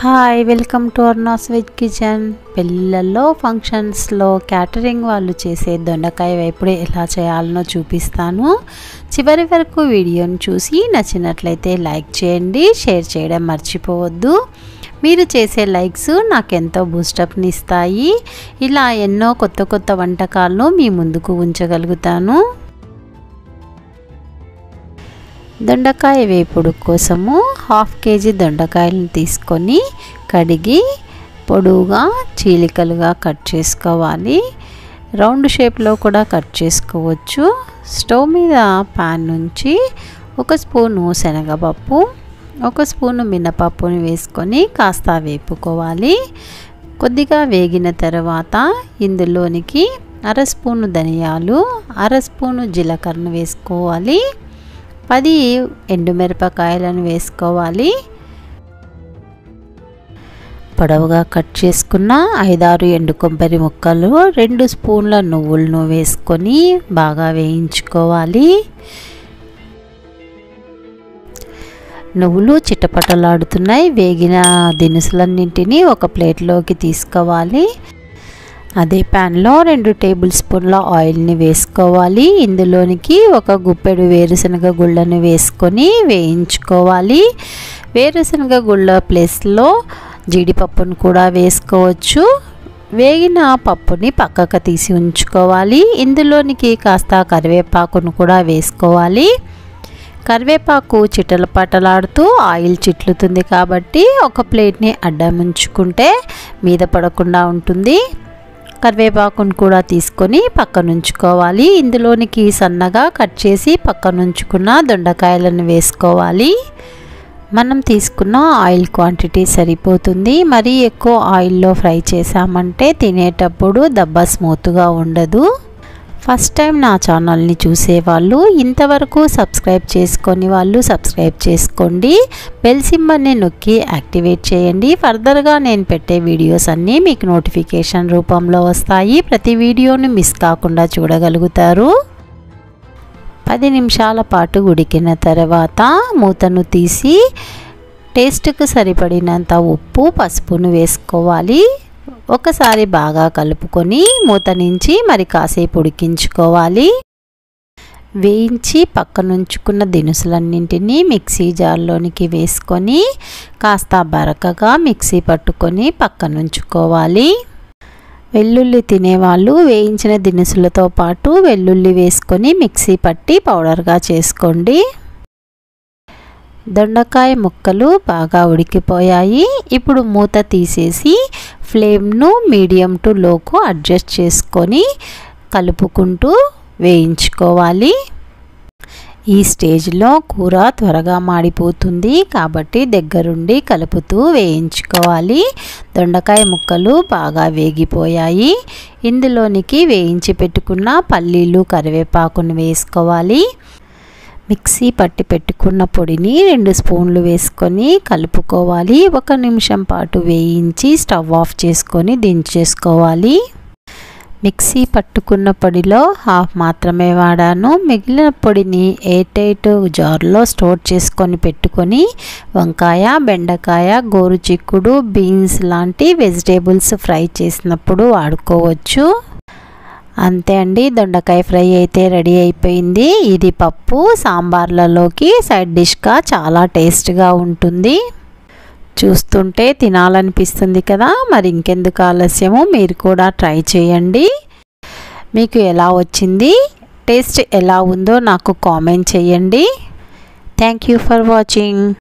hi welcome to Arna's veg kitchen పెళ్ళిళ్ళల్లో ఫంక్షన్స్లో catering వాళ్ళు చేసే దొండకాయ వేపుడు ఎలా చేయాలనో చూపిస్తాను చివరి వరకు వీడియోని చూసి నచ్చినట్లయితే లైక్ చేయండి షేర్ చేయడం మర్చిపోవద్దు మీరు చేసే లైక్స్ నాకెంతో బూస్టప్ని ఇస్తాయి ఇలా ఎన్నో కొత్త కొత్త వంటకాలను మీ ముందుకు ఉంచగలుగుతాను దొండకాయ వేపుడు కోసము హాఫ్ కేజీ దొండకాయలను తీసుకొని కడిగి పొడువుగా చీలికలుగా కట్ చేసుకోవాలి రౌండ్ షేప్లో కూడా కట్ చేసుకోవచ్చు స్టవ్ మీద పాన్ నుంచి ఒక స్పూను శనగపప్పు ఒక స్పూను మినపప్పుని వేసుకొని కాస్త వేపుకోవాలి కొద్దిగా వేగిన తర్వాత ఇందులోనికి అర స్పూను ధనియాలు అర స్పూను జీలకర్రను వేసుకోవాలి పది ఎండుమిరపకాయలను వేసుకోవాలి పొడవుగా కట్ చేసుకున్న ఐదారు ఎండు కొబ్బరి ముక్కలు రెండు స్పూన్ల నువ్వులను వేసుకొని బాగా వేయించుకోవాలి నువ్వులు చిట్టపట్టలాడుతున్నాయి వేగిన దినుసులన్నింటినీ ఒక ప్లేట్లోకి తీసుకోవాలి అదే ప్యాన్లో రెండు టేబుల్ స్పూన్ల ఆయిల్ని వేసుకోవాలి ఇందులోనికి ఒక గుప్పెడు వేరుశనగ గుళ్ళను వేసుకొని వేయించుకోవాలి వేరుశనగ గుళ్ళ ప్లేస్లో జీడిపప్పును కూడా వేసుకోవచ్చు వేగిన పప్పుని పక్కకు తీసి ఉంచుకోవాలి ఇందులోనికి కాస్త కరివేపాకును కూడా వేసుకోవాలి కరివేపాకు చిట్టల పట్టలాడుతూ ఆయిల్ చిట్లుతుంది కాబట్టి ఒక ప్లేట్ని అడ్డం ఉంచుకుంటే మీద పడకుండా ఉంటుంది కరివేపాకును కూడా తీసుకొని పక్కనుంచుకోవాలి ఇందులోనికి సన్నగా కట్ చేసి పక్కనుంచుకున్న దొండకాయలను వేసుకోవాలి మనం తీసుకున్న ఆయిల్ క్వాంటిటీ సరిపోతుంది మరీ ఎక్కువ ఆయిల్లో ఫ్రై చేసామంటే తినేటప్పుడు దెబ్బ స్మూత్గా ఉండదు ఫస్ట్ టైం నా ఛానల్ని చూసేవాళ్ళు ఇంతవరకు సబ్స్క్రైబ్ చేసుకొని వాళ్ళు సబ్స్క్రైబ్ చేసుకోండి బెల్ సింబల్ని నొక్కి యాక్టివేట్ చేయండి ఫర్దర్గా నేను పెట్టే వీడియోస్ అన్నీ మీకు నోటిఫికేషన్ రూపంలో వస్తాయి ప్రతి వీడియోని మిస్ కాకుండా చూడగలుగుతారు పది నిమిషాల పాటు ఉడికిన తర్వాత మూతను తీసి టేస్ట్కు సరిపడినంత ఉప్పు పసుపును వేసుకోవాలి ఒకసారి బాగా కలుపుకొని మూత నుంచి మరి కాసేపు ఉడికించుకోవాలి వేయించి పక్కనుంచుకున్న దినుసులన్నింటినీ మిక్సీ జార్లోనికి వేసుకొని కాస్త బరకగా మిక్సీ పట్టుకొని పక్కనుంచుకోవాలి వెల్లుల్లి తినేవాళ్ళు వేయించిన దినుసులతో పాటు వెల్లుల్లి వేసుకొని మిక్సీ పట్టి పౌడర్గా చేసుకోండి దొండకాయ ముక్కలు బాగా ఉడికిపోయాయి ఇప్పుడు మూత తీసేసి ఫ్లేమ్ను మీడియం టు లోకు అడ్జస్ట్ చేసుకొని కలుపుకుంటూ వేయించుకోవాలి ఈ స్టేజ్లో కూర త్వరగా మాడిపోతుంది కాబట్టి దగ్గరుండి కలుపుతూ వేయించుకోవాలి దొండకాయ ముక్కలు బాగా వేగిపోయాయి ఇందులోనికి వేయించి పెట్టుకున్న పల్లీలు కరివేపాకును వేసుకోవాలి మిక్సీ పట్టి పెట్టుకున్న పొడిని రెండు స్పూన్లు వేసుకొని కలుపుకోవాలి ఒక నిమిషం పాటు వేయించి స్టవ్ ఆఫ్ చేసుకొని దించేసుకోవాలి మిక్సీ పట్టుకున్న పొడిలో హాఫ్ మాత్రమే వాడాను మిగిలిన పొడిని ఎయిట్ ఎయిట్ జార్లో స్టోర్ చేసుకొని పెట్టుకొని వంకాయ బెండకాయ గోరుచిక్కుడు బీన్స్ లాంటి వెజిటేబుల్స్ ఫ్రై చేసినప్పుడు వాడుకోవచ్చు అంతే అండి దొండకాయ ఫ్రై అయితే రెడీ అయిపోయింది ఇది పప్పు సాంబార్లలోకి సైడ్ డిష్గా చాలా టేస్ట్గా ఉంటుంది చూస్తుంటే తినాలనిపిస్తుంది కదా మరి ఇంకెందుకు ఆలస్యము మీరు కూడా ట్రై చేయండి మీకు ఎలా వచ్చింది టేస్ట్ ఎలా ఉందో నాకు కామెంట్ చేయండి థ్యాంక్ యూ ఫర్ వాచింగ్